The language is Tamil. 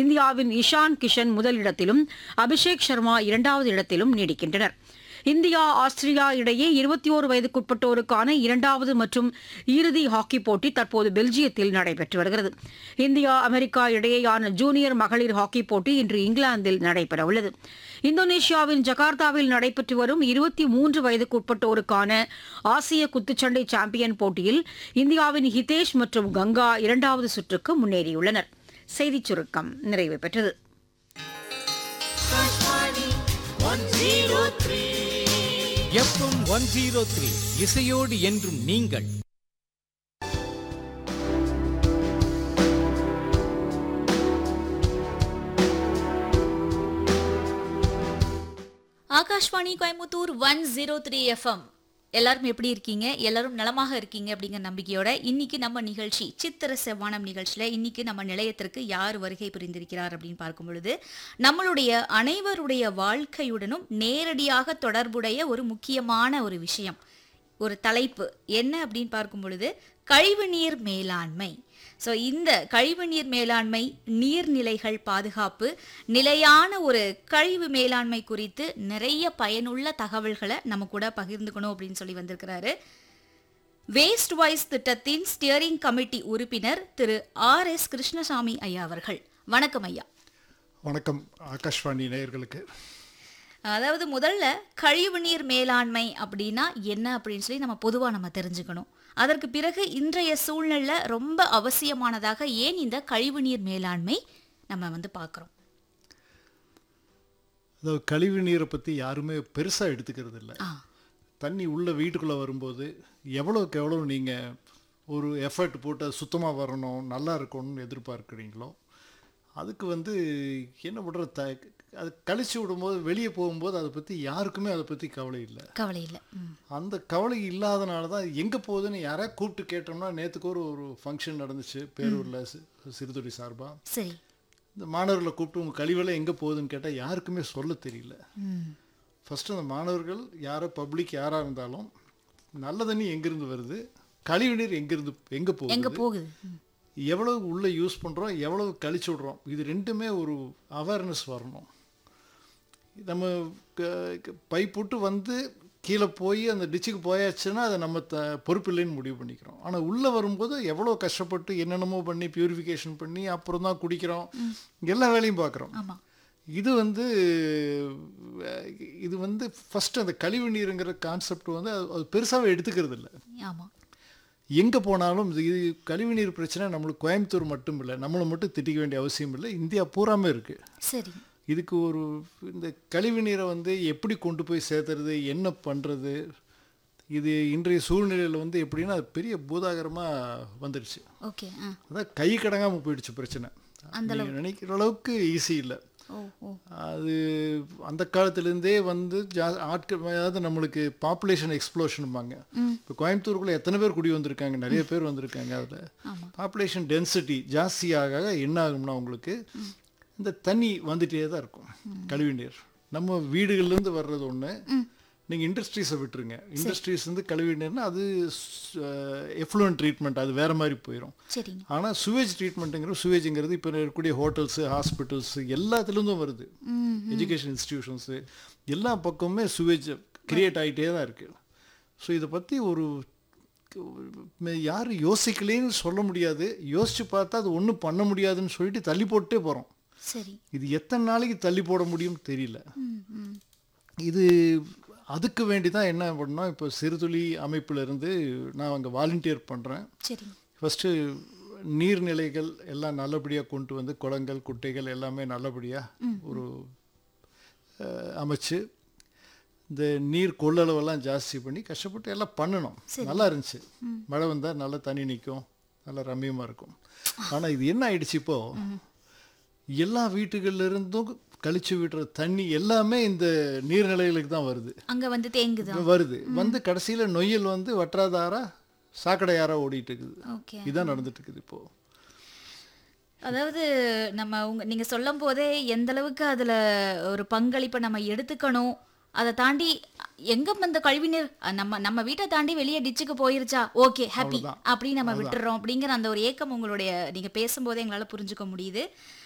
இந்தியாவின் இஷான் கிஷன் முதலிடத்திலும் அபிஷேக் சர்மா இரண்டாவது இடத்திலும் நீடிக்கின்றனர் இந்தியா ஆஸ்திரியா இடையே இருபத்தி ஓரு வயதுக்குட்பட்டோருக்கான இரண்டாவது மற்றும் இறுதி ஹாக்கி போட்டி தற்போது பெல்ஜியத்தில் நடைபெற்று வருகிறது இந்தியா அமெரிக்கா இடையேயான ஜூனியர் மகளிர் ஹாக்கி போட்டி இன்று இங்கிலாந்தில் நடைபெறவுள்ளது இந்தோனேஷியாவின் ஜகார்த்தாவில் நடைபெற்று வரும் இருபத்தி மூன்று வயதுக்குட்பட்டோருக்கான ஆசிய குத்துச்சண்டை சாம்பியன் போட்டியில் இந்தியாவின் ஹிதேஷ் மற்றும் கங்கா இரண்டாவது சுற்றுக்கு முன்னேறியுள்ளனர் செய்திச் சுருக்கம் நிறைவு பெற்றது எஃப்எம் ஒன் ஜீரோ த்ரீ இசையோடு என்றும் நீங்கள் Akashvani Coimbatore one zero three FM எல்லாரும் எப்படி இருக்கீங்க எல்லாரும் நலமாக இருக்கீங்க அப்படிங்கிற நம்பிக்கையோட இன்னைக்கு நம்ம நிகழ்ச்சி சித்திர செவ்வானம் நிகழ்ச்சியில இன்னைக்கு நம்ம நிலையத்திற்கு யார் வருகை புரிந்திருக்கிறார் அப்படின்னு பார்க்கும் பொழுது நம்மளுடைய அனைவருடைய வாழ்க்கையுடனும் நேரடியாக தொடர்புடைய ஒரு முக்கியமான ஒரு விஷயம் ஒரு தலைப்பு என்ன அப்படின்னு பார்க்கும் பொழுது கழிவுநீர் மேலாண்மை ஸோ இந்த கழிவுநீர் மேலாண்மை நீர்நிலைகள் பாதுகாப்பு நிலையான ஒரு கழிவு மேலாண்மை குறித்து நிறைய பயனுள்ள தகவல்களை நம்ம கூட பகிர்ந்துக்கணும் அப்படின்னு சொல்லி வந்திருக்கிறாரு வேஸ்ட் வாய்ஸ் திட்டத்தின் ஸ்டியரிங் கமிட்டி உறுப்பினர் திரு ஆர் எஸ் கிருஷ்ணசாமி ஐயா அவர்கள் வணக்கம் ஐயா வணக்கம் ஆகாஷ்வாணி நேயர்களுக்கு அதாவது முதல்ல கழிவுநீர் மேலாண்மை அப்படின்னா என்ன அப்படின்னு சொல்லி நம்ம பொதுவாக நம்ம தெரிஞ்சுக்கணும் அதற்கு பிறகு இன்றைய சூழ்நிலை ரொம்ப அவசியமானதாக ஏன் இந்த கழிவுநீர் மேலாண்மை நம்ம வந்து பார்க்குறோம் அதாவது கழிவு நீரை பற்றி யாருமே பெருசாக எடுத்துக்கிறது இல்லை ஆ தண்ணி உள்ள வீட்டுக்குள்ளே வரும்போது எவ்வளோக்கு எவ்வளோ நீங்கள் ஒரு எஃபர்ட் போட்டு அது சுத்தமாக வரணும் நல்லா இருக்கணும்னு எதிர்பார்க்குறீங்களோ அதுக்கு வந்து என்ன பண்ணுற த அது கழிச்சு விடும்போது வெளியே போகும்போது அதை பற்றி யாருக்குமே அதை பற்றி கவலை இல்லை கவலை இல்லை ம் அந்த கவலை இல்லாதனால தான் எங்கே போகுதுன்னு யாராவது கூப்பிட்டு கேட்டோம்னா நேற்றுக்கு ஒரு ஒரு ஃபங்க்ஷன் நடந்துச்சு பேரூரில் சி- சிறுதுறை சார்பாக சரி இந்த மாணவர்களை கூப்பிட்டு உங்கள் கழிவெல்லாம் எங்கே போகுதுன்னு கேட்டால் யாருக்குமே சொல்ல தெரியல ம் ஃபஸ்ட்டு அந்த மாணவர்கள் யாரோ பப்ளிக் யாராக இருந்தாலும் நல்ல தண்ணி எங்கேருந்து வருது கழிவுநீர் எங்கேருந்து எங்கே எங்க போகுது போகுது ம். எவ்வளவு உள்ளே யூஸ் பண்ணுறோம் எவ்வளவு கழிச்சு விட்றோம் இது ரெண்டுமே ஒரு அவேர்னஸ் வரணும் நம்ம க- க- பைப் விட்டு வந்து கீழே போய் அந்த டிச்சுக்கு போயாச்சுன்னா அதை நம்ம த பொறுப்பில்லைன்னு முடிவு பண்ணிக்கிறோம் ஆனால் உள்ளே வரும்போது எவ்வளோ கஷ்டப்பட்டு என்னென்னமோ பண்ணி பியூரிஃபிகேஷன் பண்ணி அப்புறம் தான் குடிக்கிறோம் எல்லா வேலையும் பார்க்குறோம் ஆமா இது வந்து அஹ், இது வந்து ஃபஸ்ட்டு அந்த கழிவு நீருங்கிற கான்செப்ட் வந்து அது அது பெருசாகவே எடுத்துக்கிறது இல்லை ஆமா எங்கே போனாலும் இது இது கழிவுநீர் பிரச்சனை நம்மளுக்கு கோயம்புத்தூர் மட்டும் இல்லை நம்மளை மட்டும் திட்டிக்க வேண்டிய அவசியம் இல்லை இந்தியா பூராமே இருக்குது சரி இதுக்கு ஒரு இந்த கழிவுநீரை வந்து எப்படி கொண்டு போய் சேர்த்துறது என்ன பண்ணுறது இது இன்றைய சூழ்நிலையில் வந்து எப்படின்னா அது பெரிய பூதாகரமாக வந்துடுச்சு ஓகே ஆ அதான் கை கடங்காமல் போயிடுச்சு பிரச்சனை நீங்கள் நினைக்கிற அளவுக்கு ஈஸி இல்லை ஓ ஓ அது அந்த காலத்துலேருந்தே வந்து ஜா ஆட்கள் அதாவது நம்மளுக்கு பாப்புலேஷன் எக்ஸ்ப்ளோஷனும்பாங்க இப்போ கோயம்புத்தூருக்குள்ளே எத்தனை பேர் குடி வந்திருக்காங்க நிறைய பேர் வந்திருக்காங்க அதில் பாப்புலேஷன் டென்சிட்டி ஜாஸ்தியாக என்ன ஆகும்னா உங்களுக்கு இந்த தண்ணி வந்துட்டே தான் இருக்கும் கழிவு நீர் நம்ம வீடுகள்லேருந்து வர்றது ஒன்று நீங்கள் இண்டஸ்ட்ரீஸை விட்டுருங்க இண்டஸ்ட்ரீஸ் வந்து கழிவு நீர்னா அது எஃப்ளூவன் ட்ரீட்மெண்ட் அது வேறு மாதிரி போயிடும் சரிங்க ஆனால் சுவேஜ் ட்ரீட்மெண்ட்டுங்கிற சுவேஜுங்கிறது இப்போ இருக்கக்கூடிய ஹோட்டல்ஸு ஹாஸ்பிட்டல்ஸ் எல்லாத்துலேருந்தும் வருது எஜுகேஷன் இன்ஸ்டிடியூஷன்ஸு எல்லா பக்கமுமே சுவேஜ் கிரியேட் ஆகிட்டே தான் இருக்குது ஸோ இதை பற்றி ஒரு யாரும் யோசிக்கலேன்னு சொல்ல முடியாது யோசித்து பார்த்தா அது ஒன்றும் பண்ண முடியாதுன்னு சொல்லிட்டு தள்ளி போட்டே போகிறோம் சரி இது எத்தனை நாளைக்கு தள்ளி போட முடியும் தெரியல ம் ம் இது அதுக்கு வேண்டி தான் என்ன பண்ணோம் இப்போ சிறுதுளி அமைப்புல இருந்து நான் அங்கே வாலண்டியர் பண்ணுறேன் சரிங்க ஃபஸ்ட்டு நீர்நிலைகள் எல்லாம் நல்லபடியாக கொண்டு வந்து குளங்கள் குட்டைகள் எல்லாமே நல்லபடியாக ஒரு அஹ், அமைச்சு இந்த நீர் கொள்ளளவெல்லாம் ஜாஸ்தி பண்ணி கஷ்டப்பட்டு எல்லாம் பண்ணணும் நல்லா இருந்துச்சு மழை வந்தால் நல்லா தண்ணி நிற்கும் நல்லா ரம்மியமாக இருக்கும் ஆனால் இது என்ன ஆயிடுச்சு இப்போ எல்லா வீட்டுகள்ல இருந்தும் கழிச்சு விடுற தண்ணி எல்லாமே இந்த நீர்நிலைகளுக்கு தான் வருது அங்க வந்து தேங்குதா வருது வந்து கடைசியில நொய்யல் வந்து வற்றாதாரா சாக்கடையாரா ஓடிட்டு இருக்குது ஓகே இதான் நடந்துட்டு இருக்குது இப்போ அதாவது நம்ம உங்க நீங்க சொல்லும் போதே எந்த அளவுக்கு அதுல ஒரு பங்களிப்பை நம்ம எடுத்துக்கணும் அதை தாண்டி எங்க அந்த கழிவுநீர் அஹ், நம்ம நம்ம வீட்டை தாண்டி வெளியே டிச்சுக்கு போயிருச்சா ஓகே ஹாப்பி அவ்வளவுதான். அப்படி நம்ம விட்டுறோம் அப்படிங்கிற அந்த ஒரு ஏக்கம் உங்களுடைய நீங்க பேசும்போதே எங்களால புரிஞ்சுக்க முடியுது